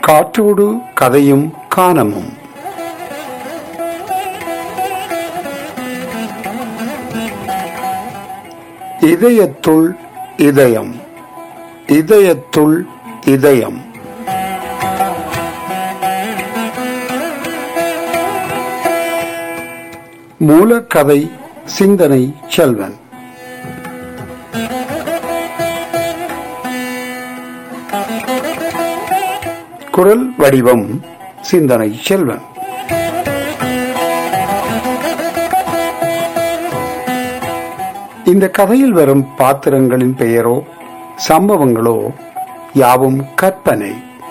காற்றோடு கதையும் கானமும் இதயத்துள் இதயம் இதயத்துள் இதயம் மூலக்கதை சிந்தனை செல்வன் குரல் வடிவம் சிந்தனை செல்வன் இந்த கதையில் வரும் பாத்திரங்களின் பெயரோ சம்பவங்களோ யாவும் கற்பனை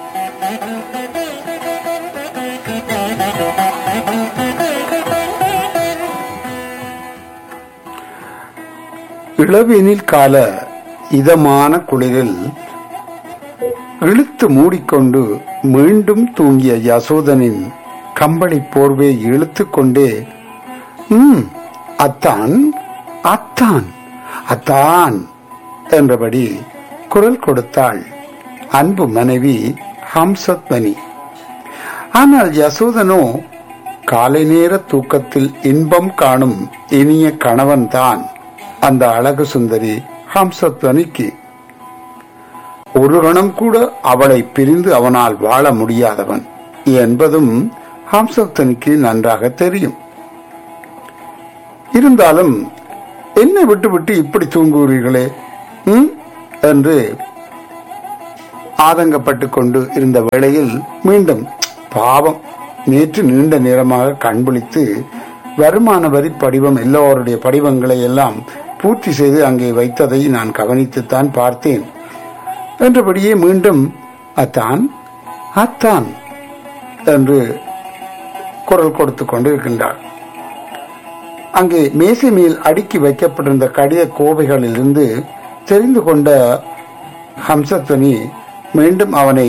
இளவேனில் கால இதமான குளிரில் இழுத்து மூடிக்கொண்டு மீண்டும் தூங்கிய யசோதனின் கம்பளி போர்வை இழுத்து கொண்டே ம் அத்தான் அத்தான் அத்தான் என்றபடி குரல் கொடுத்தாள் அன்பு மனைவி ஹம்சத்வனி ஆனால் யசோதனோ காலை நேர தூக்கத்தில் இன்பம் காணும் இனிய கணவன்தான் அந்த அழகு சுந்தரி ஹம்சத்வனிக்கு ஒரு கணம் கூட அவளை பிரிந்து அவனால் வாழ முடியாதவன் என்பதும் ஹம்சத்தனுக்கு நன்றாக தெரியும் இருந்தாலும் என்னை விட்டு விட்டு இப்படி தூங்குகிறீர்களே ம்? என்று ஆதங்கப்பட்டு கொண்டு இருந்த வேளையில் மீண்டும் பாவம் நேற்று நீண்ட நேரமாக கண்பிழித்து வருமான வரி படிவம் எல்லோருடைய படிவங்களை எல்லாம் பூர்த்தி செய்து அங்கே வைத்ததை நான் கவனித்துத்தான் பார்த்தேன் என்றபடியே மீண்டும் அத்தான் அத்தான் என்று குரல் கொடுத்து கொண்டிருக்கின்றார் அங்கே மேசை மேல் அடுக்கி வைக்கப்பட்டிருந்த கடித கோவைகளிலிருந்து தெரிந்து கொண்ட ஹம்சத்வனி மீண்டும் அவனை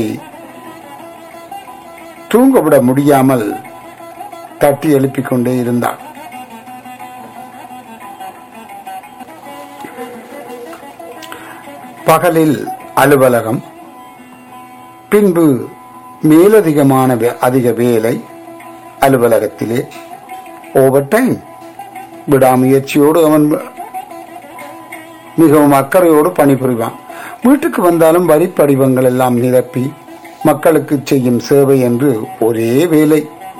தூங்கவிட முடியாமல் தட்டி எழுப்பிக் கொண்டே இருந்தான் பகலில் அலுவலகம் பின்பு மேலதிகமான வே- அதிக வேலை அலுவலகத்திலே ஓவர் டைம் விடாமுயற்சியோடு அவன் மிகவும் அக்கறையோடு பணிபுரிவான் வீட்டுக்கு வந்தாலும் வரி படிவங்கள் எல்லாம் நிரப்பி மக்களுக்கு செய்யும் சேவை என்று ஒரே வேலை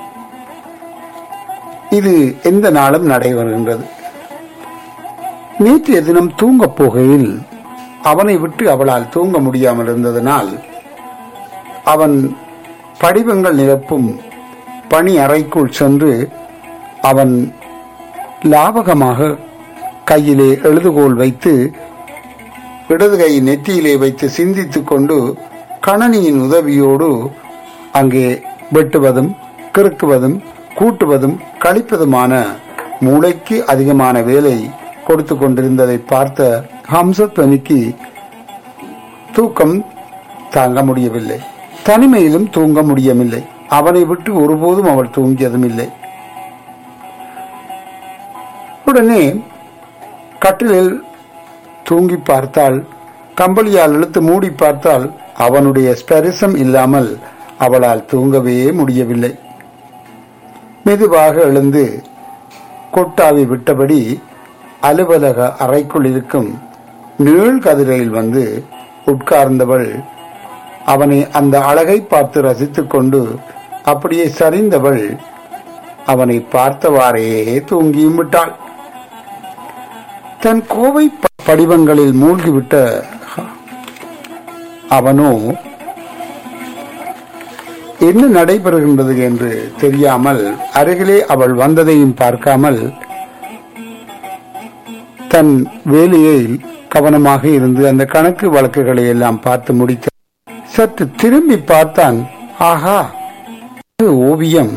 இது எந்த நாளும் நடைபெறுகின்றது நேற்றைய தினம் தூங்கப் போகையில் அவனை விட்டு அவளால் தூங்க முடியாமல் இருந்ததனால் அவன் படிவங்கள் நிரப்பும் பணி அறைக்குள் சென்று அவன் லாவகமாக கையிலே எழுதுகோல் வைத்து இடது கை நெற்றியிலே வைத்து சிந்தித்துக் கொண்டு கணனியின் உதவியோடு அங்கே வெட்டுவதும் கிறுக்குவதும் கூட்டுவதும் கழிப்பதுமான மூளைக்கு அதிகமான வேலை கொடுத்து கொண்டிருந்ததை பார்த்த ஹம்சத்வனிக்கு தூக்கம் தாங்க முடியவில்லை தனிமையிலும் தூங்க முடியவில்லை அவனை விட்டு ஒருபோதும் அவள் தூங்கியதும் இல்லை உடனே கட்டிலில் தூங்கி பார்த்தால் கம்பளியால் இழுத்து மூடி பார்த்தால் அவனுடைய ஸ்பரிசம் இல்லாமல் அவளால் தூங்கவே முடியவில்லை மெதுவாக எழுந்து கொட்டாவி விட்டபடி அலுவலக அறைக்குள் இருக்கும் நீள் கதிரையில் வந்து உட்கார்ந்தவள் அவனை அந்த அழகை பார்த்து ரசித்துக் கொண்டு அப்படியே சரிந்தவள் அவனை பார்த்தவாறே தூங்கியும் விட்டாள் தன் கோவை ப- படிவங்களில் மூழ்கிவிட்ட அவனோ என்ன நடைபெறுகின்றது என்று தெரியாமல் அருகிலே அவள் வந்ததையும் பார்க்காமல் தன் வேலையை கவனமாக இருந்து அந்த கணக்கு வழக்குகளை எல்லாம் பார்த்து முடித்த சற்று திரும்பி பார்த்தான் ஆஹா இது ஓவியம்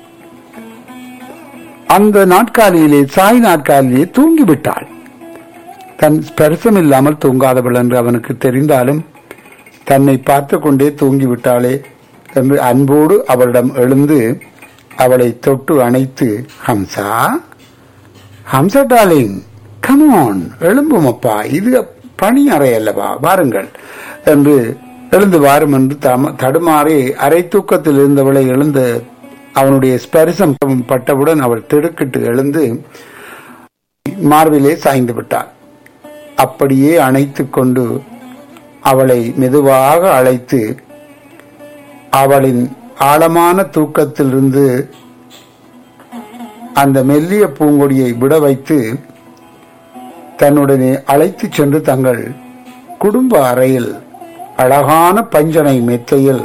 அந்த நாட்காலியிலே சாய் நாட்காலிலே தூங்கிவிட்டாள் தன் ஸ்பர்சம் இல்லாமல் தூங்காதவள் என்று அவனுக்கு தெரிந்தாலும் தன்னை பார்த்து கொண்டே தூங்கிவிட்டாளே என்று அன்போடு அவளிடம் எழுந்து அவளை தொட்டு அணைத்து ஹம்சா ஹம்சா டார்லிங் கமான் எழும்பும் அப்பா இது பணி அறை அல்லவா வாருங்கள் என்று எழுந்து வாரும் என்று தம- தடுமாறி அரை தூக்கத்தில் இருந்தவளை எழுந்து அவனுடைய ஸ்பரிசம் பட்டவுடன் அவள் திடுக்கிட்டு எழுந்து மார்பிலே சாய்ந்து விட்டாள் அப்படியே அணைத்துக் கொண்டு அவளை மெதுவாக அழைத்து அவளின் ஆழமான தூக்கத்திலிருந்து அந்த மெல்லிய பூங்கொடியை விட வைத்து தன்னுடனே அழைத்துச் சென்று தங்கள் குடும்ப அறையில் அழகான பஞ்சனை மெத்தையில்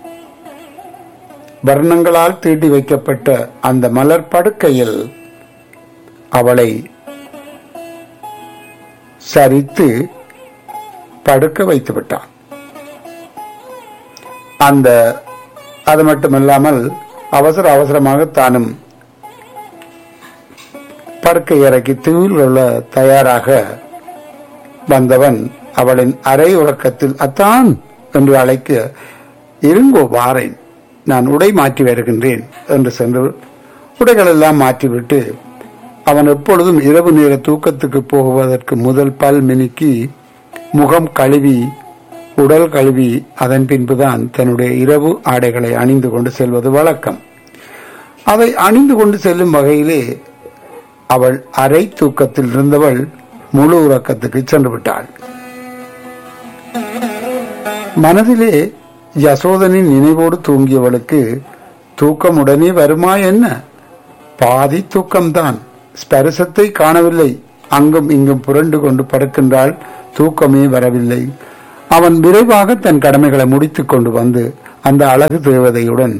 வர்ணங்களால் தீட்டி வைக்கப்பட்ட அந்த மலர் படுக்கையில் அவளை சரித்து படுக்க வைத்து விட்டான் அந்த அது மட்டுமல்லாமல் அவசர அவசரமாக தானும் படுக்கை அறைக்கு தீவில் உள்ள தயாராக வந்தவன் அவளின் அரை உறக்கத்தில் அத்தான் என்று அழைக்க இருங்கோ வாரேன் நான் உடை மாற்றி வருகின்றேன் என்று சென்று உடைகளெல்லாம் மாற்றிவிட்டு அவன் எப்பொழுதும் இரவு நேர தூக்கத்துக்கு போகுவதற்கு முதல் பல் மினுக்கி முகம் கழுவி உடல் கழுவி அதன் பின்புதான் தன்னுடைய இரவு ஆடைகளை அணிந்து கொண்டு செல்வது வழக்கம் அதை அணிந்து கொண்டு செல்லும் வகையிலே அவள் அரை தூக்கத்தில் இருந்தவள் முழு உறக்கத்துக்கு சென்று விட்டாள் மனதிலே யசோதனின் நினைவோடு தூங்கியவளுக்கு தூக்கம் உடனே வருமா என்ன பாதி தூக்கம்தான் ஸ்பரிசத்தை காணவில்லை அங்கும் இங்கும் புரண்டு கொண்டு படுக்கின்றாள் தூக்கமே வரவில்லை அவன் விரைவாக தன் கடமைகளை முடித்துக் கொண்டு வந்து அந்த அழகு தேவதையுடன்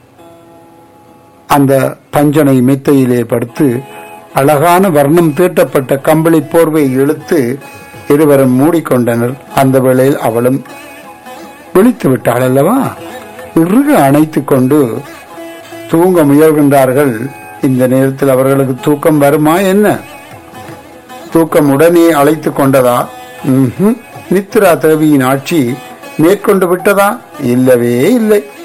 அந்த பஞ்சனை மெத்தையிலே படுத்து அழகான வர்ணம் தீட்டப்பட்ட கம்பளி போர்வை இழுத்து இருவரும் மூடிக்கொண்டனர் அந்த வேளையில் அவளும் விழித்து விட்டாள் அல்லவா இறுக அணைத்துக் கொண்டு தூங்க முயல்கின்றார்கள் இந்த நேரத்தில் அவர்களுக்கு தூக்கம் வருமா என்ன தூக்கம் உடனே அழைத்துக் கொண்டதா ம்ஹும். நித்ரா தேவியின் ஆட்சி மேற்கொண்டு விட்டதா இல்லவே இல்லை